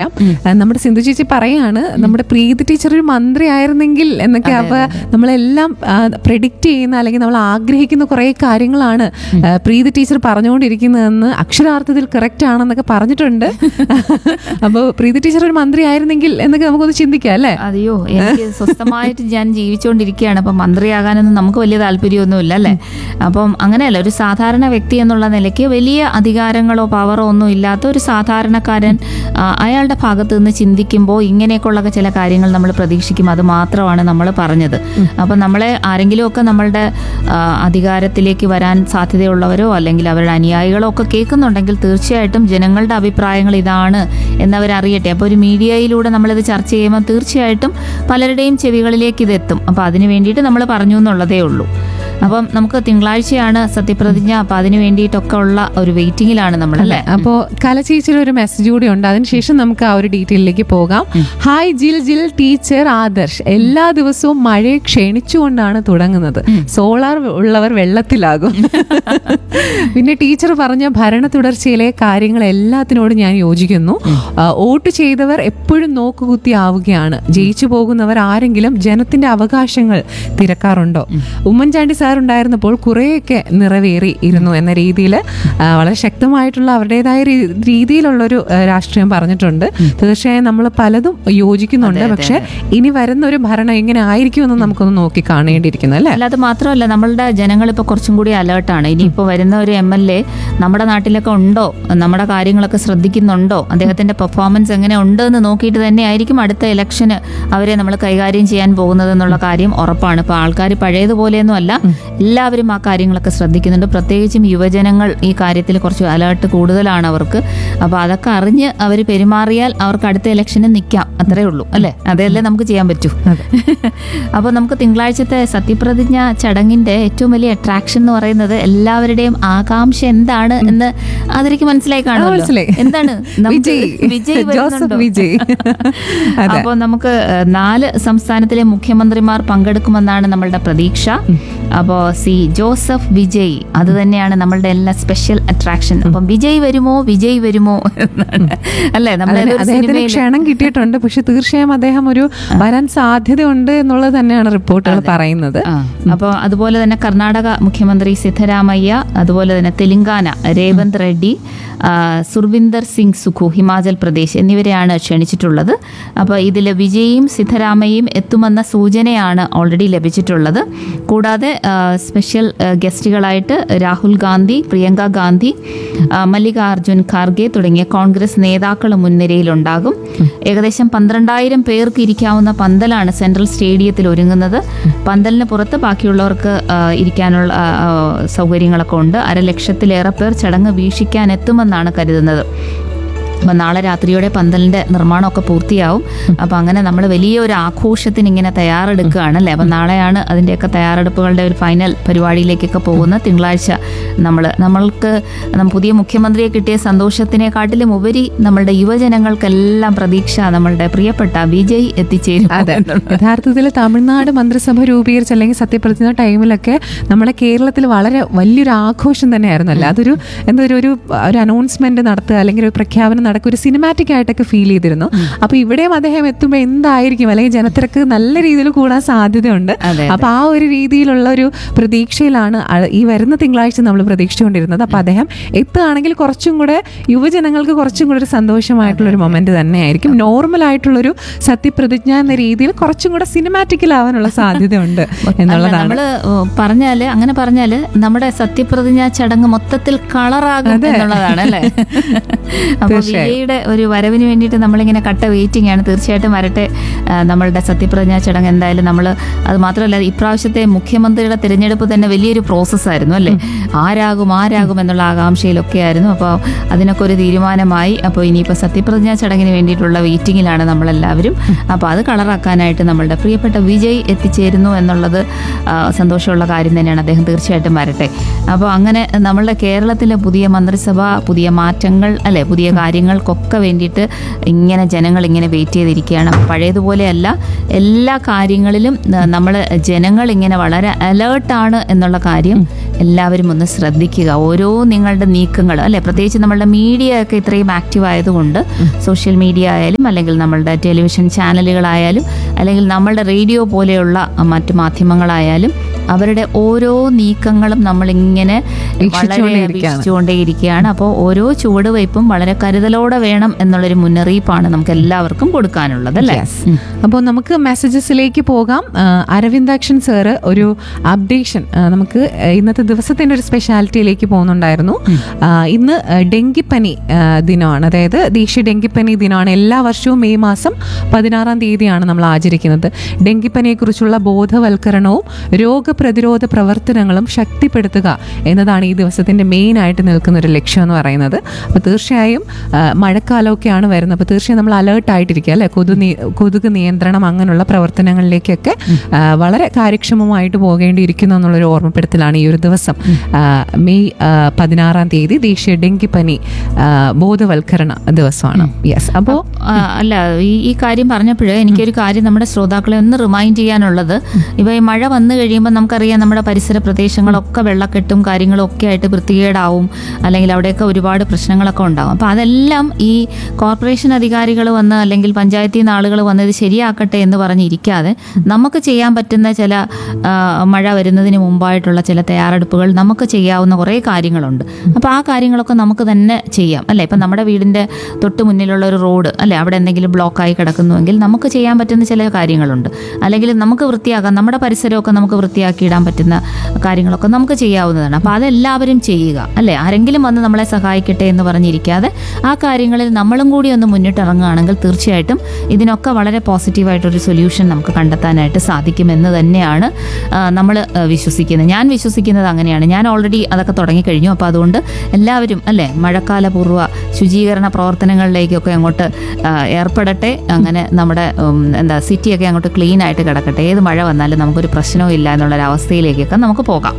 പറയാം ആ, നമ്മുടെ സിന്ധു ചേച്ചി പറയാണ് നമ്മുടെ പ്രീതി ടീച്ചർ ഒരു മന്ത്രി ആയിരുന്നെങ്കിൽ എന്നൊക്കെ അപ്പൊ നമ്മളെല്ലാം പ്രെഡിക്റ്റ് ചെയ്യുന്ന അല്ലെങ്കിൽ നമ്മൾ ആഗ്രഹിക്കുന്ന കുറെ കാര്യങ്ങളാണ് ആ, പ്രീതി ടീച്ചർ പറഞ്ഞുകൊണ്ടിരിക്കുന്നതെന്ന് അക്ഷരാർത്ഥത്തിൽ കറക്റ്റ് ആണെന്നൊക്കെ പറഞ്ഞിട്ടുണ്ട് അപ്പോൾ പ്രീതി ടീച്ചർ ഒരു മന്ത്രി ആയിരുന്നെങ്കിൽ എന്നൊക്കെ നമുക്കൊന്ന് ചിന്തിക്കാം അല്ലേ അതെയോ എനിക്ക് സ്വസ്ഥമായിട്ട് ഞാൻ ജീവിച്ചുകൊണ്ടിരിക്കുകയാണ് അപ്പം മന്ത്രിയാകാനൊന്നും നമുക്ക് വലിയ താല്പര്യമൊന്നുമില്ല അല്ലേ അപ്പം അങ്ങനെയല്ല ഒരു സാധാരണ വ്യക്തി എന്നുള്ള നിലയ്ക്ക് വലിയ അധികാരങ്ങളോ പവറോ ഒന്നും ഇല്ലാത്ത ഒരു സാധാരണക്കാരൻ ആ, അയാളുടെ ഭാഗത്ത് നിന്ന് ചിന്തിക്കുമ്പോൾ ഇങ്ങനെയൊക്കെയുള്ള ചില കാര്യങ്ങൾ നമ്മൾ പ്രതീക്ഷിക്കും അത് മാത്രമാണ് നമ്മൾ പറഞ്ഞത് അപ്പം നമ്മളെ ആരെങ്കിലുമൊക്കെ നമ്മളുടെ ആ, അധികാരത്തിലേക്ക് വരാൻ സാധ്യതയുള്ളവരോ അല്ലെങ്കിൽ അവരുടെ അനുയായികളോ ഒക്കെ കേൾക്കുന്നുണ്ടെങ്കിൽ തീർച്ചയായിട്ടും ജനങ്ങളുടെ അഭിപ്രായങ്ങൾ ഇതാണ് എന്നവരറിയട്ടെ അപ്പോൾ ഒരു മീഡിയയിലൂടെ നമ്മളിത് ചർച്ച ചെയ്യുമ്പോൾ തീർച്ചയായിട്ടും പലരുടെയും ചെവികളിലേക്ക് ഇത് എത്തും അപ്പോൾ അതിന് വേണ്ടിയിട്ട് നമ്മൾ പറഞ്ഞു എന്നുള്ളതേ ഉള്ളൂ അപ്പം നമുക്ക് തിങ്കളാഴ്ചയാണ് സത്യപ്രതിജ്ഞ അപ്പം അതിന് വേണ്ടിയിട്ടൊക്കെ ഉള്ള ഒരു വെയിറ്റിംഗിലാണ് നമ്മൾ അല്ലേ അപ്പോ കലചേച്ചിയിൽ ഒരു മെസ്സേജ് കൂടി ഉണ്ട് അതിനുശേഷം നമുക്ക് ആ ഒരു ഡീറ്റെയിലേക്ക് പോകാം ഹായ് ജിൽ ജിൽ ടീച്ചർ ആദർശ് എല്ലാ ദിവസവും മഴയെ ക്ഷണിച്ചുകൊണ്ടാണ് തുടങ്ങുന്നത് സോളാർ ഉള്ളവർ വെള്ളത്തിലാകും പിന്നെ ടീച്ചർ പറഞ്ഞ ഭരണ തുടർച്ചയിലെ കാര്യങ്ങൾ എല്ലാത്തിനോടും ഞാൻ യോജിക്കുന്നു ആ, വോട്ട് ചെയ്തവർ എപ്പോഴും നോക്കുകുത്തി ആവുകയാണ് ജയിച്ചു പോകുന്നവർ ആരെങ്കിലും ജനത്തിന്റെ അവകാശങ്ങൾ തിരക്കാറുണ്ടോ ഉമ്മൻചാണ്ടി സാർ ഉണ്ടായിരുന്നപ്പോൾ കുറേയൊക്കെ നിറവേറി ഇരുന്നു എന്ന രീതിയിൽ വളരെ ശക്തമായിട്ടുള്ള അവരുടേതായ രീ- രീതിയിലുള്ളൊരു ആ, രാഷ്ട്രീയം പറഞ്ഞിട്ടുണ്ട് തീർച്ചയായും നമ്മൾ പലതും യോജിക്കുന്നുണ്ട് പക്ഷെ ഇനി വരുന്ന ഒരു ഭരണം എങ്ങനെ ആയിരിക്കുമെന്ന് നമുക്കൊന്ന് നോക്കി കാണേണ്ടിയിരിക്കുന്നു അല്ലേ അല്ല അത് മാത്രമല്ല നമ്മളുടെ ജനങ്ങൾ ഇപ്പോൾ കുറച്ചും കൂടി അലേർട്ടാണ് ഇനിയിപ്പോൾ വരുന്ന ഒരു എം എൽ എ നമ്മുടെ നാട്ടിലൊക്കെ ഉണ്ടോ നമ്മുടെ കാര്യങ്ങളൊക്കെ ശ്രദ്ധിക്കുന്നുണ്ടോ അദ്ദേഹത്തിന്റെ പെർഫോമൻസ് എങ്ങനെ ഉണ്ട് എന്ന് നോക്കിയിട്ട് തന്നെ ആയിരിക്കും അടുത്ത ഇലക്ഷന് അവരെ നമ്മൾ കൈകാര്യം ചെയ്യാൻ പോകുന്നത് എന്നുള്ള കാര്യം ഉറപ്പാണ് ഇപ്പോൾ ആൾക്കാർ പഴയതുപോലെയൊന്നും അല്ല എല്ലാവരും ആ കാര്യങ്ങളൊക്കെ ശ്രദ്ധിക്കുന്നുണ്ട് പ്രത്യേകിച്ചും യുവജനങ്ങൾ ഈ കാര്യത്തിൽ കുറച്ച് അലേർട്ട് കൂടുതലാണ് അവർക്ക് അപ്പോൾ അതൊക്കെ അറിഞ്ഞ് അവർ പെരുമാറിയാൽ അവർക്ക് അടുത്ത ഇലക്ഷന് നിൽക്കാം അത്രേ ഉള്ളൂ അല്ലേ അതല്ലേ നമുക്ക് ചെയ്യാൻ പറ്റൂ അപ്പോൾ നമുക്ക് തിങ്കളാഴ്ചത്തെ സത്യപ്രതിജ്ഞ ചടങ്ങിന്റെ ഏറ്റവും വലിയ അട്രാക്ഷൻ എന്ന് പറയുന്നത് എല്ലാവരുടെയും ആകാംക്ഷ എന്താണ് എന്ന് അതിലേക്ക് മനസ്സിലായി ആ, കാണുമല്ലോ മനസ്സിലായി. എന്താണ് നമുക്ക് വിജയ്. വിജയ് ജോസഫ് വരുന്നുണ്ടോ? വിജയ്. അതെ. അപ്പോൾ നമുക്ക് ഏഹ്, നാല് സംസ്ഥാനത്തിലെ മുഖ്യമന്ത്രിമാർ പങ്കെടുക്കുമെന്നാണ് നമ്മളുടെ പ്രതീക്ഷ അപ്പോൾ സി ജോസഫ് വിജയ് അത് തന്നെയാണ് നമ്മളുടെ എല്ലാ സ്പെഷ്യൽ അട്രാക്ഷൻ അപ്പം വിജയ് വരുമോ വിജയ് വരുമോ എന്നാണ് അല്ലേ നമ്മുടെ അതിന് ഏതൊരു അദ്ദേഹത്തിന് സിനിമയിൽ ക്ഷണം കിട്ടിയിട്ടുണ്ട് പക്ഷെ തീർച്ചയായും അദ്ദേഹം ഒരു വരാൻ സാധ്യതയുണ്ട് എന്നുള്ളത് തന്നെയാണ് റിപ്പോർട്ടുകൾ പറയുന്നത് ആ അപ്പോൾ അതുപോലെ തന്നെ കർണാടക മുഖ്യമന്ത്രി സിദ്ധരാമയ്യ അതുപോലെ തന്നെ തെലങ്കാന രേവന്ത് റെഡ്ഡി ആ, സുർവിന്ദർ സിംഗ് സുഖു ഹിമാചൽ പ്രദേശ് എന്നിവരെയാണ് ക്ഷണിച്ചിട്ടുള്ളത് അപ്പോൾ ഇതിൽ വിജയും സിദ്ധരാമയ്യയും എത്തുമെന്ന സൂചനയാണ് ഓൾറെഡി ലഭിച്ചിട്ടുള്ളത് കൂടാതെ ആ, സ്പെഷ്യൽ ആ, ഗസ്റ്റുകളായിട്ട് രാഹുൽ ഗാന്ധി പ്രിയങ്ക ഗാന്ധി ആ, മല്ലികാർജുൻ ഖാർഗെ തുടങ്ങിയ കോൺഗ്രസ് നേതാക്കൾ മുൻനിരയിലുണ്ടാകും ഏകദേശം പന്ത്രണ്ടായിരം പേർക്ക് ഇരിക്കാവുന്ന പന്തലാണ് സെൻട്രൽ സ്റ്റേഡിയത്തിൽ ഒരുങ്ങുന്നത് പന്തലിന് പുറത്ത് ബാക്കിയുള്ളവർക്ക് ആ, ഇരിക്കാനുള്ള ആ, ആ, സൗകര്യങ്ങളൊക്കെ ഉണ്ട് അരലക്ഷത്തിലേറെ പേർ ചടങ്ങ് വീക്ഷിക്കാൻ എത്തുമെന്നാണ് കരുതുന്നത് അപ്പം നാളെ രാത്രിയോടെ പന്തലിൻ്റെ നിർമ്മാണമൊക്കെ പൂർത്തിയാവും അപ്പം അങ്ങനെ നമ്മൾ വലിയൊരു ആഘോഷത്തിന് ഇങ്ങനെ തയ്യാറെടുക്കുകയാണ് അല്ലേ അപ്പം നാളെയാണ് അതിൻ്റെയൊക്കെ തയ്യാറെടുപ്പുകളുടെ ഒരു ഫൈനൽ പരിപാടിയിലേക്കൊക്കെ പോകുന്ന തിങ്കളാഴ്ച നമ്മൾ നമ്മൾക്ക് നം- പുതിയ മുഖ്യമന്ത്രിയെ കിട്ടിയ സന്തോഷത്തിനെക്കാട്ടിലും ഉപരി നമ്മളുടെ യുവജനങ്ങൾക്കെല്ലാം പ്രതീക്ഷ നമ്മളുടെ പ്രിയപ്പെട്ട വിജയ് എത്തിച്ചേരും അതെ യഥാർത്ഥത്തിൽ തമിഴ്നാട് മന്ത്രിസഭ രൂപീകരിച്ച അല്ലെങ്കിൽ സത്യപ്രതിജ്ഞ ടൈമിലൊക്കെ നമ്മുടെ കേരളത്തിൽ വളരെ വലിയൊരു ആഘോഷം തന്നെയായിരുന്നല്ലോ അതൊരു എന്താ ഒരു ഒരു ഒരു അനൗൺസ്മെന്റ് നടത്തുക അല്ലെങ്കിൽ ഒരു പ്രഖ്യാപനം നടക്കുക ഒരു സിനിമാറ്റിക് ആയിട്ടൊക്കെ ഫീൽ ചെയ്തിരുന്നു അപ്പൊ ഇവിടെയും അദ്ദേഹം എത്തുമ്പോൾ എന്തായിരിക്കും അല്ലെങ്കിൽ ജനത്തിരക്ക് നല്ല രീതിയിൽ കൂടാൻ സാധ്യതയുണ്ട് അതെ, അപ്പൊ ആ ഒരു രീതിയിലുള്ള ഒരു പ്രതീക്ഷയിലാണ് അ- ഈ വരുന്ന തിങ്കളാഴ്ച നമ്മൾ പ്രതീക്ഷിച്ചുകൊണ്ടിരുന്നത് അപ്പൊ അദ്ദേഹം എത്തുകയാണെങ്കിൽ കുറച്ചും കൂടെ യുവജനങ്ങൾക്ക് കുറച്ചും കൂടെ ഒരു സന്തോഷമായിട്ടുള്ള ഒരു മൊമെന്റ് തന്നെയായിരിക്കും നോർമൽ ആയിട്ടുള്ളൊരു സത്യപ്രതിജ്ഞ എന്ന രീതിയിൽ കുറച്ചും കൂടെ സിനിമാറ്റിക്കലാവാനുള്ള സാധ്യതയുണ്ട് എന്നുള്ളതാണ് നമ്മള് പറഞ്ഞാല് അങ്ങനെ പറഞ്ഞാല് നമ്മുടെ സത്യപ്രതിജ്ഞ ചടങ്ങ് മൊത്തത്തിൽ കളറാകും എന്നുള്ളതാണ് അല്ലേ അപ്പൊ വിജയുടെ ഒരു വരവിന് വേണ്ടിയിട്ട് നമ്മളിങ്ങനെ കട്ട വെയിറ്റിംഗ് ആണ് തീർച്ചയായിട്ടും വരട്ടെ ആ, നമ്മളുടെ സത്യപ്രതിജ്ഞ ചടങ്ങ് എന്തായാലും നമ്മൾ അത് മാത്രമല്ല ഇപ്രാവശ്യത്തെ മുഖ്യമന്ത്രിയുടെ തിരഞ്ഞെടുപ്പ് തന്നെ വലിയൊരു പ്രോസസ്സായിരുന്നു അല്ലേ ആരാകും ആരാകും എന്നുള്ള ആകാംക്ഷയിലൊക്കെ ആയിരുന്നു അപ്പോൾ അതിനൊക്കെ ഒരു തീരുമാനമായി അപ്പോൾ ഇനിയിപ്പോൾ സത്യപ്രതിജ്ഞ ചടങ്ങിന് വേണ്ടിയിട്ടുള്ള വെയിറ്റിങ്ങിലാണ് നമ്മളെല്ലാവരും അപ്പോൾ അത് കളറാക്കാനായിട്ട് നമ്മളുടെ പ്രിയപ്പെട്ട വിജയ് എത്തിച്ചേരുന്നു എന്നുള്ളത് ആ, സന്തോഷമുള്ള കാര്യം തന്നെയാണ് അദ്ദേഹം തീർച്ചയായിട്ടും വരട്ടെ അപ്പോൾ അങ്ങനെ നമ്മളുടെ കേരളത്തിലെ പുതിയ മന്ത്രിസഭ പുതിയ മാറ്റങ്ങൾ അല്ലെ പുതിയ കാര്യങ്ങൾ കാര്യങ്ങൾക്കൊക്കെ വേണ്ടിയിട്ട് ഇങ്ങനെ ജനങ്ങൾ ഇങ്ങനെ വെയിറ്റ് ചെയ്തിരിക്കുകയാണ് പഴയതുപോലെയല്ല എല്ലാ കാര്യങ്ങളിലും നമ്മൾ ജനങ്ങൾ ഇങ്ങനെ വളരെ അലേർട്ടാണ് എന്നുള്ള കാര്യം എല്ലാവരും ഒന്ന് ശ്രദ്ധിക്കുക ഓരോ നിങ്ങളുടെ നീക്കങ്ങൾ അല്ലെ പ്രത്യേകിച്ച് നമ്മളുടെ മീഡിയ ഒക്കെ ഇത്രയും ആക്റ്റീവ് ആയതുകൊണ്ട് സോഷ്യൽ മീഡിയ ആയാലും അല്ലെങ്കിൽ നമ്മളുടെ ടെലിവിഷൻ ചാനലുകളായാലും അല്ലെങ്കിൽ നമ്മളുടെ റേഡിയോ പോലെയുള്ള മറ്റ് മാധ്യമങ്ങളായാലും അവരുടെ ഓരോ നീക്കങ്ങളും നമ്മളിങ്ങനെ വളരെ വീക്ഷിച്ചുകൊണ്ടേയിരിക്കുകയാണ്. വീക്ഷിച്ചുകൊണ്ടേയിരിക്കുകയാണ് അപ്പോൾ ഓരോ ചുവടുവയ്പും വളരെ കരുതലോടെ വേണം എന്നുള്ളൊരു മുന്നറിയിപ്പാണ് നമുക്ക് എല്ലാവർക്കും കൊടുക്കാനുള്ളത് അല്ലേ Yes. അപ്പോൾ നമുക്ക് മെസ്സേജസിലേക്ക് പോകാം ആ, അരവിന്ദാക്ഷൻ സാറ് ഒരു അപ്ഡേഷൻ ആ, നമുക്ക് ആ, ഇന്നത്തെ ദിവസത്തിന്റെ ഒരു സ്പെഷ്യാലിറ്റിയിലേക്ക് പോകുന്നുണ്ടായിരുന്നു ആ, ഇന്ന് ആ, ഡെങ്കിപ്പനി ആ, ദിനമാണ് അതായത് ദേശീയ ഡെങ്കിപ്പനി ദിനമാണ് എല്ലാ വർഷവും മെയ് മാസം പതിനാറാം തീയതിയാണ് നമ്മൾ ആചരിക്കുന്നത് ഡെങ്കിപ്പനിയെക്കുറിച്ചുള്ള ബോധവൽക്കരണവും രോഗപ്രതിരോധ പ്രവർത്തനങ്ങളും ശക്തിപ്പെടുത്തുക എന്നതാണ് ഈ ദിവസത്തിന്റെ മെയിൻ ആയിട്ട് നിൽക്കുന്ന ഒരു ലക്ഷ്യം എന്ന് പറയുന്നത് അപ്പോൾ തീർച്ചയായും ആ, മഴക്കാലമൊക്കെയാണ് വരുന്നത് അപ്പോൾ തീർച്ചയായും നമ്മൾ അലേർട്ട് ആയിട്ടിരിക്കുക അല്ലെ കൊതു നീ- കൊതുക് നിയന്ത്രണം അങ്ങനെയുള്ള പ്രവർത്തനങ്ങളിലേക്കൊക്കെ ആ, വളരെ കാര്യക്ഷമമായിട്ട് പോകേണ്ടിയിരിക്കുന്നു എന്നുള്ളൊരു ഓർമ്മപ്പെടുത്തലാണ് ഈ ഒരു ദിവസം ആ, മെയ് ആ, പതിനാറാം തീയതി ദേശീയ ഡെങ്കിപ്പനി ആ, ബോധവൽക്കരണ ദിവസമാണ് യെസ് അപ്പോൾ ആ, അല്ല ഈ ഈ കാര്യം പറഞ്ഞപ്പോഴേ എനിക്കൊരു കാര്യം നമ്മുടെ ശ്രോതാക്കളെ ഒന്ന് റിമൈൻഡ് ചെയ്യാനുള്ളത് ഇവ ഈ മഴ വന്നു കഴിയുമ്പോൾ നമുക്കറിയാം നമ്മുടെ പരിസര പ്രദേശങ്ങളൊക്കെ വെള്ളക്കെട്ടും കാര്യങ്ങളും ഒക്കെ ആയിട്ട് വൃത്തികേടാവും അല്ലെങ്കിൽ അവിടെയൊക്കെ ഒരുപാട് പ്രശ്നങ്ങളൊക്കെ ഉണ്ടാവും അപ്പോൾ അതെല്ലാം ഈ കോർപ്പറേഷൻ അധികാരികൾ വന്ന് അല്ലെങ്കിൽ പഞ്ചായത്തിൽ നിന്ന് ആളുകൾ വന്ന് ഇത് ശരിയാക്കട്ടെ എന്ന് പറഞ്ഞിരിക്കാതെ നമുക്ക് ചെയ്യാൻ പറ്റുന്ന ചില ആ, മഴ വരുന്നതിന് മുമ്പായിട്ടുള്ള ചില തയ്യാറെടുപ്പുകൾ നമുക്ക് ചെയ്യാവുന്ന കുറേ കാര്യങ്ങളുണ്ട് അപ്പോൾ ആ കാര്യങ്ങളൊക്കെ നമുക്ക് തന്നെ ചെയ്യാം അല്ലേ ഇപ്പം നമ്മുടെ വീടിൻ്റെ തൊട്ട് മുന്നിലുള്ള ഒരു റോഡ് അല്ലേ അവിടെ എന്തെങ്കിലും ബ്ലോക്കായി കിടക്കുന്നുവെങ്കിൽ നമുക്ക് ചെയ്യാൻ പറ്റുന്ന ചില കാര്യങ്ങളുണ്ട് അല്ലെങ്കിൽ നമുക്ക് വൃത്തിയാക്കാം നമ്മുടെ പരിസരമൊക്കെ നമുക്ക് വൃത്തിയാക്കി ഇടാൻ പറ്റുന്ന കാര്യങ്ങളൊക്കെ നമുക്ക് ചെയ്യാവുന്നതാണ് അപ്പോൾ അതെല്ലാവരും ചെയ്യുക അല്ലേ ആരെങ്കിലും വന്ന് നമ്മളെ സഹായിക്കട്ടെ എന്ന് പറഞ്ഞിരിക്കാതെ ആ കാര്യങ്ങളിൽ നമ്മളും കൂടി ഒന്ന് മുന്നിട്ടിറങ്ങുകയാണെങ്കിൽ തീർച്ചയായിട്ടും ഇതിനൊക്കെ വളരെ പോസിറ്റീവായിട്ടൊരു സൊല്യൂഷൻ നമുക്ക് കണ്ടെത്താനായിട്ട് സാധിക്കുമെന്ന് തന്നെയാണ് നമ്മൾ വിശ്വസിക്കുന്നത് ഞാൻ വിശ്വസിക്കുന്നത് അങ്ങനെയാണ് ഞാൻ ഓൾറെഡി അതൊക്കെ തുടങ്ങിക്കഴിഞ്ഞു അപ്പോൾ അതുകൊണ്ട് എല്ലാവരും അല്ലേ മഴക്കാലപൂർവ്വ ശുചീകരണ പ്രവർത്തനങ്ങളിലേക്കൊക്കെ അങ്ങോട്ട് ആ, ഏർപ്പെടട്ടെ അങ്ങനെ നമ്മുടെ ഉം, എന്താ സിറ്റിയൊക്കെ അങ്ങോട്ട് ക്ലീൻ ആയിട്ട് കിടക്കട്ടെ ഏത് മഴ വന്നാലും നമുക്കൊരു പ്രശ്നവും ഇല്ല എന്നുള്ളൊരവസ്ഥയിലേക്കൊക്കെ നമുക്ക് പോകാം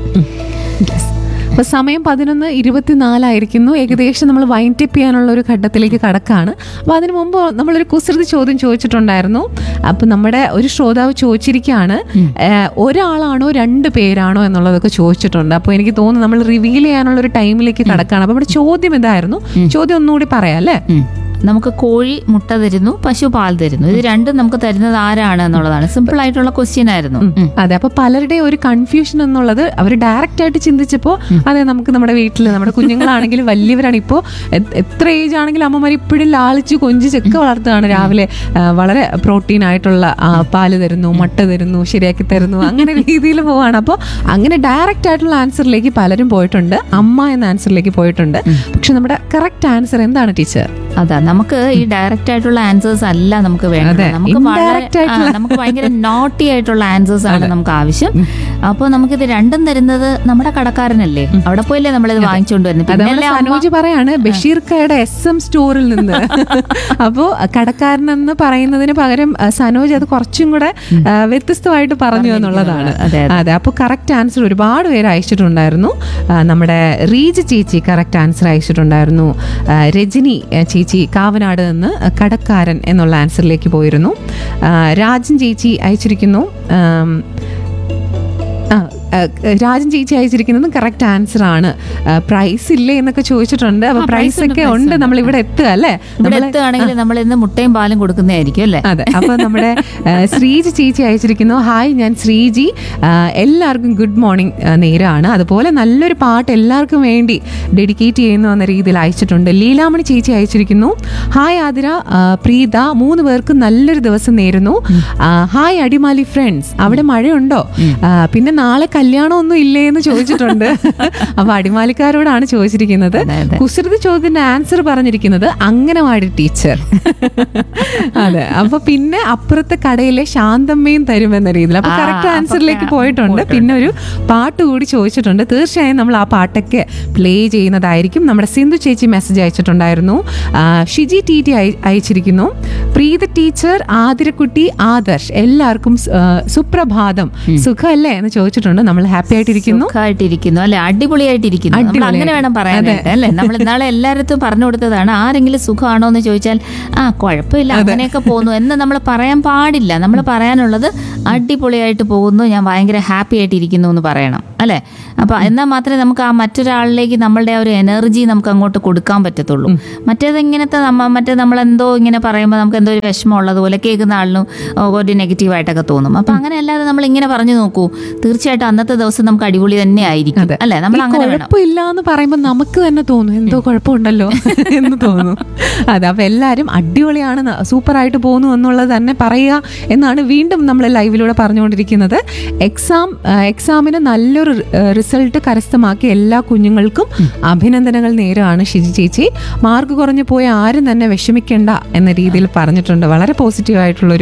അപ്പൊ സമയം പതിനൊന്ന് ഇരുപത്തിനാലായിരിക്കുന്നു ഏകദേശം നമ്മൾ വൈൻഡപ്പ് ചെയ്യാനുള്ള ഒരു ഘട്ടത്തിലേക്ക് കടക്കാണ് അപ്പൊ അതിനു മുമ്പ് നമ്മളൊരു കുസൃതി ചോദ്യം ചോദിച്ചിട്ടുണ്ടായിരുന്നു അപ്പൊ നമ്മുടെ ഒരു ശ്രോതാവ് ചോദിച്ചിരിക്കുകയാണ് ഏഹ്, ഒരാളാണോ രണ്ട് പേരാണോ എന്നുള്ളതൊക്കെ ചോദിച്ചിട്ടുണ്ട് അപ്പോൾ എനിക്ക് തോന്നുന്നു നമ്മൾ റിവീൽ ചെയ്യാനുള്ള ഒരു ടൈമിലേക്ക് കടക്കാണ് അപ്പൊ നമ്മുടെ ചോദ്യം ഇതായിരുന്നു ചോദ്യം ഒന്നുകൂടി പറയാം അല്ലേ ഉം. നമുക്ക് കോഴി മുട്ട തരുന്നു പശു പാൽ തരുന്നു ഇത് രണ്ടും നമുക്ക് തരുന്നത് ആരാണ് എന്നുള്ളതാണ് സിമ്പിൾ ആയിട്ടുള്ള ക്വസ്റ്റ്യൻ ആയിരുന്നു ഉം. അതെ അപ്പൊ പലരുടെയും ഒരു കൺഫ്യൂഷൻ എന്നുള്ളത് അവർ ഡയറക്റ്റ് ആയിട്ട് ചിന്തിച്ചപ്പോൾ അതെ നമുക്ക് നമ്മുടെ വീട്ടിൽ നമ്മുടെ കുഞ്ഞുങ്ങളാണെങ്കിലും വലിയവരാണ് ഇപ്പോൾ എത്ര ഏജ് ആണെങ്കിലും അമ്മമാർ ഇപ്പോഴും ലാളിച്ച് കൊഞ്ചിച്ചൊക്കെ വളർത്തുകയാണ് രാവിലെ ആ, വളരെ പ്രോട്ടീൻ ആയിട്ടുള്ള ആ, പാല് തരുന്നു മുട്ട തരുന്നു ശരിയാക്കി തരുന്നു അങ്ങനെ രീതിയിൽ പോവാണ് അപ്പോൾ അങ്ങനെ ഡയറക്റ്റ് ആയിട്ടുള്ള ആൻസറിലേക്ക് പലരും പോയിട്ടുണ്ട് അമ്മ എന്ന ആൻസറിലേക്ക് പോയിട്ടുണ്ട് പക്ഷെ നമ്മുടെ കറക്റ്റ് ആൻസർ എന്താണ് ടീച്ചർ അതാ നമുക്ക് ഈ ഡയറക്റ്റ് ആയിട്ടുള്ള ആൻസേഴ്സ് അല്ല നമുക്ക് വേണ്ടത് അതെ, നമുക്ക് വളരെ indirect ആയിട്ടുള്ള- ആ, നമുക്ക് ഭയങ്കര നോട്ടി ആയിട്ടുള്ള ആൻസേഴ്സ് ആണ് നമുക്ക് ആവശ്യം അപ്പോൾ നമുക്കിത് രണ്ടും തരുന്നത് നമ്മുടെ കടക്കാരനല്ലേ അവിടെ പോയില്ലേ നമ്മളിത് വാങ്ങിച്ചുകൊണ്ട് വരുന്നത് അത് പിന്നല്ലേ നമ്മുടെ അമ്മ സനോജ് പറയാണ് ബഷീർ കയുടെ എസ് എം സ്റ്റോറിൽ നിന്ന് അപ്പോ കടക്കാരനെന്ന് പറയുന്നതിന് പകരം ആ, സനോജ് അത് കുറച്ചും കൂടെ ആ, വ്യത്യസ്തമായിട്ട് പറഞ്ഞു എന്നുള്ളതാണ് അതെ, അതെ അപ്പോൾ കറക്റ്റ് ആൻസർ ഒരുപാട് പേര് അയച്ചിട്ടുണ്ടായിരുന്നു ആ, നമ്മുടെ റീജ് ചേച്ചി കറക്റ്റ് ആൻസർ അയച്ചിട്ടുണ്ടായിരുന്നു ആ, രജനി ആ, ചേച്ചി കാവനാട് നിന്ന് കടക്കാരൻ എന്നുള്ള ആൻസറിലേക്ക് പോയിരുന്നു ആ, രാജൻ ചേച്ചി അയച്ചിരിക്കുന്നു ആം, ആ, ആ, രാജൻ ചേച്ചി അയച്ചിരിക്കുന്നത് കറക്റ്റ് ആൻസർ ആണ് പ്രൈസ് ഇല്ലേ എന്നൊക്കെ ചോദിച്ചിട്ടുണ്ട് അപ്പൊ ആ, price പ്രൈസ് ഉണ്ട്, ഒക്കെ price ഉണ്ട് ഉണ്ട്. നമ്മൾ ഇവിടെ എത്തുക അല്ലേ ഇവിടെ നമ്മള് എത്തുകയാണെങ്കിൽ നമ്മൾ ഇന്ന് മുട്ടയും പാലും കൊടുക്കുന്നതായിരിക്കും അല്ലേ അതെ അപ്പൊ നമ്മുടെ ആ, ശ്രീജി ചേച്ചി അയച്ചിരിക്കുന്നു ഹായ് ഞാൻ ശ്രീജി ആ, എല്ലാവർക്കും ഗുഡ് മോർണിംഗ് നേരാണ് അതുപോലെ നല്ലൊരു പാട്ട് എല്ലാവർക്കും വേണ്ടി ഡെഡിക്കേറ്റ് ചെയ്യുന്നു എന്ന രീതിയിൽ അയച്ചിട്ടുണ്ട് ലീലാമണി ചേച്ചി അയച്ചിരിക്കുന്നു ഹായ് ആതിര ആ, പ്രീത മൂന്ന് പേർക്ക് നല്ലൊരു ദിവസം നേരുന്നു ആ, ഹായ് അടിമാലി ഫ്രണ്ട്സ് അവിടെ മഴയുണ്ടോ ആ, പിന്നെ നാളെ കല്യാണമൊന്നും ഇല്ലേ എന്ന് ചോദിച്ചിട്ടുണ്ട് അപ്പൊ അടിമാലിക്കാരോടാണ് ചോദിച്ചിരിക്കുന്നത് അതെ, അതെ. കുസൃതി ചോദ്യത്തിന്റെ ആൻസർ പറഞ്ഞിരിക്കുന്നത് അംഗനവാടി ടീച്ചർ അതെ അപ്പൊ പിന്നെ അപ്പുറത്തെ കടയിലെ ശാന്തമ്മയും തരുമെന്ന രീതിയിൽ അപ്പൊ ആ, കറക്റ്റ് അപ്പൊ ആൻസറിലേക്ക് ക- പോയിട്ടുണ്ട് പോയിട്ടുണ്ട്. പിന്നെ ഒരു പാട്ട് കൂടി ചോദിച്ചിട്ടുണ്ട് തീർച്ചയായും നമ്മൾ ആ പാട്ടൊക്കെ പ്ലേ ചെയ്യുന്നതായിരിക്കും നമ്മുടെ സിന്ധു ചേച്ചി മെസ്സേജ് അയച്ചിട്ടുണ്ടായിരുന്നു ആ, ഷിജി ടി ടി അയ- അയച്ചിരിക്കുന്നു പ്രീത ടീച്ചർ ആതിരക്കുട്ടി ആദർശ് എല്ലാവർക്കും സ്- ആ, സുപ്രഭാതം സുഖമല്ലേ എന്ന് ചോദിച്ചിട്ടുണ്ട് നമ്മൾ ഹാപ്പി ആയിട്ടിരിക്കുന്നു സുഖമായിട്ടിരിക്കുന്നു അല്ലെ അടിപൊളിയായിട്ടിരിക്കുന്നു നമ്മൾ അങ്ങനെ വേണം പറയാനായിട്ട് അല്ലെ നമ്മൾ ഇന്നാളെ എല്ലായിടത്തും പറഞ്ഞു കൊടുത്തതാണ് ആരെങ്കിലും സുഖമാണോ എന്ന് ചോദിച്ചാൽ ആ കുഴപ്പമില്ല അങ്ങനെയൊക്കെ പോകുന്നു എന്ന് നമ്മൾ പറയാൻ പാടില്ല നമ്മൾ പറയാനുള്ളത് അടിപൊളിയായിട്ട് പോകുന്നു ഞാൻ ഭയങ്കര ഹാപ്പി ആയിട്ടിരിക്കുന്നു എന്ന് പറയണം അല്ലെ അപ്പൊ എന്നാൽ മാത്രമേ നമുക്ക് ആ മറ്റൊരാളിലേക്ക് നമ്മളുടെ ആ ഒരു എനർജി നമുക്ക് അങ്ങോട്ട് കൊടുക്കാൻ പറ്റത്തുള്ളൂ മറ്റേത് ഇങ്ങനത്തെ നമ്മ മറ്റേ നമ്മൾ എന്തോ ഇങ്ങനെ പറയുമ്പോൾ നമുക്ക് എന്തോ ഒരു വിഷമം ഉള്ളതുപോലെ കേൾക്കുന്ന ആളിനും ഓ, ഒരു നെഗറ്റീവായിട്ടൊക്കെ തോന്നും അപ്പൊ അങ്ങനെ അല്ലാതെ നമ്മൾ ഇങ്ങനെ പറഞ്ഞു നോക്കൂ തീർച്ചയായിട്ടും അന്നത്തെ ദിവസം നമുക്ക് അടിപൊളി തന്നെ ആയിരിക്കും അതെ. അല്ലെ നമ്മൾ ഈ അങ്ങനെ വേണം കുഴപ്പമില്ല എന്ന് പറയുമ്പോൾ നമുക്ക് തന്നെ തോന്നും എന്തോ കുഴപ്പമുണ്ടല്ലോ എന്ന് തോന്നും അതെ അപ്പൊ എല്ലാവരും അടിപൊളിയാണ് ന- സൂപ്പറായിട്ട് പോകുന്നു എന്നുള്ളത് തന്നെ പറയുക എന്നാണ് വീണ്ടും നമ്മൾ ലൈവിലൂടെ പറഞ്ഞുകൊണ്ടിരിക്കുന്നത് എക്സാം ആ, എക്സാമിന് നല്ലൊരു റിസൾട്ട് കരസ്ഥമാക്കിയ എല്ലാ കുഞ്ഞുങ്ങൾക്കും അഭിനന്ദനങ്ങൾ നേരാണ് ഷിജി ചേച്ചി മാർക്ക് കുറഞ്ഞു പോയ ആരും തന്നെ വിഷമിക്കേണ്ട എന്ന രീതിയിൽ പറഞ്ഞിട്ടുണ്ട് വളരെ പോസിറ്റീവ് ആയിട്ടുള്ളൊരു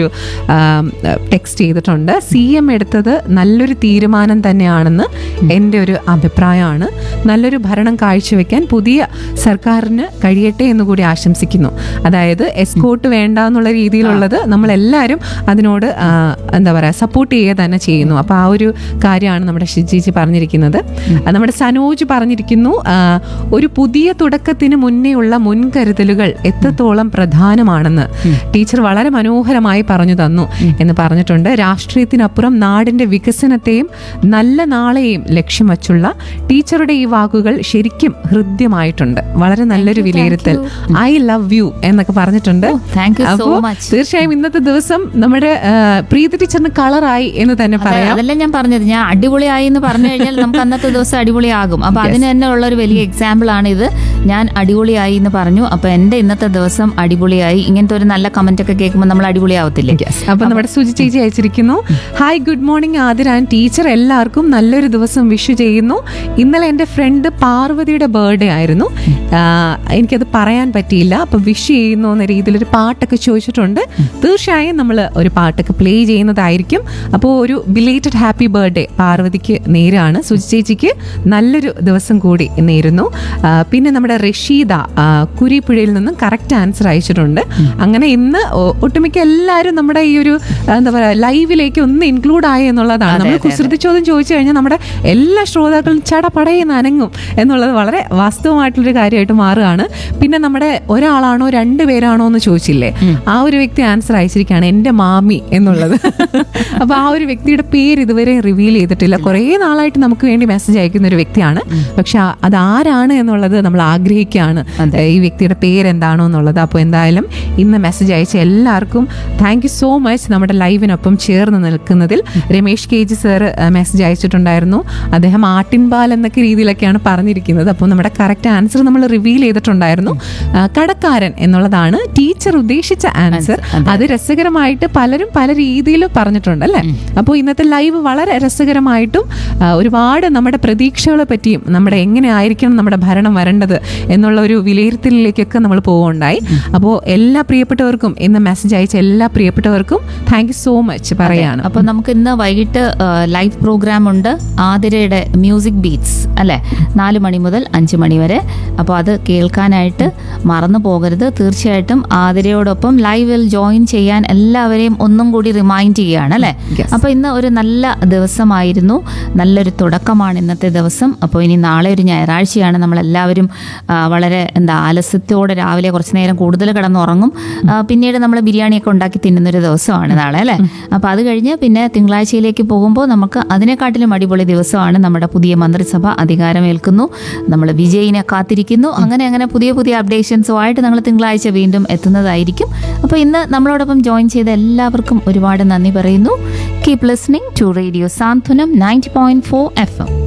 ടെക്സ്റ്റ് ചെയ്തിട്ടുണ്ട് സി എം എടുത്തത് നല്ലൊരു തീരുമാനം തന്നെയാണെന്ന് എൻ്റെ ഒരു അഭിപ്രായമാണ് നല്ലൊരു ഭരണം കാഴ്ചവെക്കാൻ പുതിയ സർക്കാരിന് കഴിയട്ടെ എന്ന് കൂടി ആശംസിക്കുന്നു അതായത് എസ്കോട്ട് വേണ്ട എന്നുള്ള രീതിയിലുള്ളത് നമ്മളെല്ലാവരും അതിനോട് ആ, എന്താ പറയുക സപ്പോർട്ട് ചെയ്യുക തന്നെ ചെയ്യുന്നു അപ്പോൾ ആ ഒരു കാര്യമാണ് നമ്മുടെ ഷിജിജി പറഞ്ഞിരിക്കുന്നത് ആ, നമ്മുടെ സനോജ് പറഞ്ഞിരിക്കുന്നു ആ, ഒരു പുതിയ തുടക്കത്തിന് മുന്നേ ഉള്ള മുൻകരുതലുകൾ എത്രത്തോളം പ്രധാനമാണെന്ന് ടീച്ചർ വളരെ മനോഹരമായി പറഞ്ഞു തന്നു എന്ന് പറഞ്ഞിട്ടുണ്ട് രാഷ്ട്രീയത്തിനപ്പുറം നാടിന്റെ വികസനത്തെയും നല്ല നാളെയും ലക്ഷ്യം വച്ചുള്ള ടീച്ചറുടെ ഈ വാക്കുകൾ ശരിക്കും ഹൃദ്യമായിട്ടുണ്ട് വളരെ നല്ലൊരു വിലയിരുത്തൽ ഐ ലവ് യു എന്നൊക്കെ പറഞ്ഞിട്ടുണ്ട് താങ്ക് യു സോ അപ്പോ മച്ച് തീർച്ചയായും ഇന്നത്തെ ദിവസം നമ്മുടെ ആ, പ്രീതി ടീച്ചറിന് കളറായി എന്ന് തന്നെ പറയാം അതല്ല ഞാൻ പറഞ്ഞത് ഞാൻ അടിപൊളിയായി എന്ന് പറഞ്ഞു കഴിഞ്ഞാൽ നമുക്ക് അന്നത്തെ ദിവസം അടിപൊളിയാകും അപ്പൊ അതിന് തന്നെ ഉള്ള ഒരു വലിയ എക്സാമ്പിൾ ആണ് ഇത് ഞാൻ അടിപൊളിയായി എന്ന് പറഞ്ഞു അപ്പൊ എന്റെ ഇന്നത്തെ ദിവസം അടിപൊളിയായി ഇങ്ങനത്തെ ഒരു നല്ല കമന്റ് ഒക്കെ കേൾക്കുമ്പോൾ നമ്മൾ അടിപൊളിയാവത്തില്ലേ Yes. അപ്പൊ നമ്മുടെ സുജി ചേച്ചി അയച്ചിരിക്കുന്നു hi good morning Athira and teacher എല്ലാവർക്കും നല്ലൊരു ദിവസം വിഷ് ചെയ്യുന്നു ഇന്നലെ എൻ്റെ ഫ്രണ്ട് പാർവതിയുടെ ബർത്ത്ഡേ ആയിരുന്നു ആഹ് എനിക്കത് പറയാൻ പറ്റിയില്ല അപ്പൊ വിഷ് ചെയ്യുന്നു എന്ന രീതിയിൽ ഒരു പാട്ടൊക്കെ ചോദിച്ചിട്ടുണ്ട് തീർച്ചയായും നമ്മൾ ഒരു പാട്ടൊക്കെ പ്ലേ ചെയ്യുന്നതായിരിക്കും അപ്പോൾ ഒരു ബിലേറ്റഡ് ഹാപ്പി ബർത്ത്ഡേ പാർവതിക്ക് നേരാണ് സുജി ചേച്ചിക്ക് നല്ലൊരു ദിവസം കൂടി നേരുന്നു ആഹ് പിന്നെ നമ്മുടെ റഷീദ ആഹ് കുരിപ്പുഴയിൽ നിന്നും കറക്റ്റ് ആൻസർ അയച്ചിട്ടുണ്ട് അങ്ങനെ ഇന്ന് ഒ- ഒട്ടുമിക്ക എല്ലാവരും നമ്മുടെ ഈ ഒരു ആ, എന്താ പറയുക ലൈവിലേക്ക് ഒന്ന് ഇൻക്ലൂഡ് ആയി എന്നുള്ളതാണ് നമ്മൾ കുസൃതി ചോദ്യം ചോദിച്ചു കഴിഞ്ഞാൽ നമ്മുടെ എല്ലാ ശ്രോതാക്കളും ചടപടയെന്ന് അനങ്ങും എന്നുള്ളത് വളരെ വാസ്തവമായിട്ടുള്ളൊരു കാര്യമായിട്ട് മാറുകയാണ് പിന്നെ നമ്മുടെ ഒരാളാണോ രണ്ട് പേരാണോ എന്ന് ചോദിച്ചില്ലേ ആ ഒരു വ്യക്തി ആൻസർ അയച്ചിരിക്കുകയാണ് എൻ്റെ മാമി എന്നുള്ളത് അപ്പൊ ആ ഒരു വ്യക്തിയുടെ പേര് ഇതുവരെ റിവീൽ ചെയ്തിട്ടില്ല കുറേ നാളായിട്ട് നമുക്ക് വേണ്ടി മെസ്സേജ് അയക്കുന്ന ഒരു വ്യക്തിയാണ് പക്ഷെ ആ- അത് ആരാണ് എന്നുള്ളത് നമ്മൾ ആഗ്രഹിക്കുകയാണ് ഈ വ്യക്തിയുടെ പേര് എന്താണോ എന്നുള്ളത് അപ്പോൾ എന്തായാലും ഇന്ന് മെസ്സേജ് അയച്ച എല്ലാവർക്കും താങ്ക് യു സോ മച്ച് നമ്മുടെ ലൈവിനൊപ്പം ചേർന്ന് നിൽക്കുന്നതിൽ Ramesh K G sir message അയച്ചിട്ടുണ്ടായിരുന്നു അദ്ദേഹം ആട്ടിൻപാൽ എന്നൊക്കെ രീതിയിലൊക്കെയാണ് പറഞ്ഞിരിക്കുന്നത് അപ്പോൾ നമ്മുടെ കറക്റ്റ് ആൻസർ നമ്മൾ റിവീൽ ചെയ്തിട്ടുണ്ടായിരുന്നു ആ, കടക്കാരൻ എന്നുള്ളതാണ് ടീച്ചർ ഉദ്ദേശിച്ച ആൻസർ അത് രസകരമായിട്ട് പലരും പല രീതിയിൽ പറഞ്ഞിട്ടുണ്ട് അല്ലേ അപ്പോൾ ഇന്നത്തെ ലൈവ് വളരെ രസകരമായിട്ടും ആ, ഒരുപാട് നമ്മുടെ പ്രതീക്ഷകളെ പറ്റിയും നമ്മുടെ എങ്ങനെ ആയിരിക്കണം നമ്മുടെ ഭരണം വരേണ്ടത് എന്നുള്ള ഒരു വിലയിരുത്തലിലേക്കൊക്കെ നമ്മൾ പോവുകയുണ്ടായി അപ്പോൾ എല്ലാ പ്രിയപ്പെട്ടവർക്കും ഇന്ന് മെസ്സേജ് അയച്ച എല്ലാ പ്രിയപ്പെട്ടവർക്കും താങ്ക് യു സോ മച്ച് പറയാണ് അപ്പൊ നമുക്ക് ഇന്ന് വൈകിട്ട് ലൈവ് പ്രോഗ്രാം ഉണ്ട് ആതിരയുടെ മ്യൂസിക് ബീറ്റ്സ് അല്ലെ നാല് മണി മുതൽ അഞ്ച് മണി വരെ അപ്പോൾ അത് കേൾക്കാനായിട്ട് മറന്നു പോകരുത് തീർച്ചയായിട്ടും ആതിരയോടൊപ്പം ലൈവിൽ ജോയിൻ ചെയ്യാൻ എല്ലാവരെയും ഒന്നും കൂടി റിമൈൻഡ് ചെയ്യുകയാണ് അല്ലെ Yes. അപ്പോൾ ഇന്ന് ഒരു നല്ല ദിവസമായിരുന്നു നല്ലൊരു തുടക്കമാണ് ഇന്നത്തെ ദിവസം അപ്പോൾ ഇനി നാളെ ഒരു ഞായറാഴ്ചയാണ് നമ്മളെല്ലാവരും ആ, വളരെ എന്താ ആലസ്യത്തോടെ രാവിലെ കുറച്ച് നേരം കൂടുതൽ കിടന്നുറങ്ങും ആ, പിന്നീട് നമ്മൾ ബിരിയാണിയൊക്കെ ഉണ്ടാക്കി തിന്നുന്നൊരു ദിവസമാണ് നാളെ അല്ലേ അപ്പോൾ അത് കഴിഞ്ഞ് പിന്നെ തിങ്കളാഴ്ചയിലേക്ക് പോകുമ്പോൾ നമുക്ക് അതിനെക്കാട്ടിലും അടിപൊളി ദിവസമാണ് നമ്മുടെ പുതിയ മന്ത്രിസഭ അധികാരമേൽക്കുന്നു നമ്മൾ വിജയിനെ കാത്തിരിക്കുന്നു അങ്ങനെ അങ്ങനെ പുതിയ പുതിയ അപ്ഡേഷൻസുമായിട്ട് നമ്മൾ തിങ്കളാഴ്ച വീണ്ടും എത്തുന്നതായിരിക്കും അപ്പോൾ ഇന്ന് നമ്മളോടൊപ്പം ജോയിൻ ചെയ്ത എല്ലാവർക്കും ഒരുപാട് നന്ദി പറയുന്നു keep listening to radio Santhwanam ninety point four F M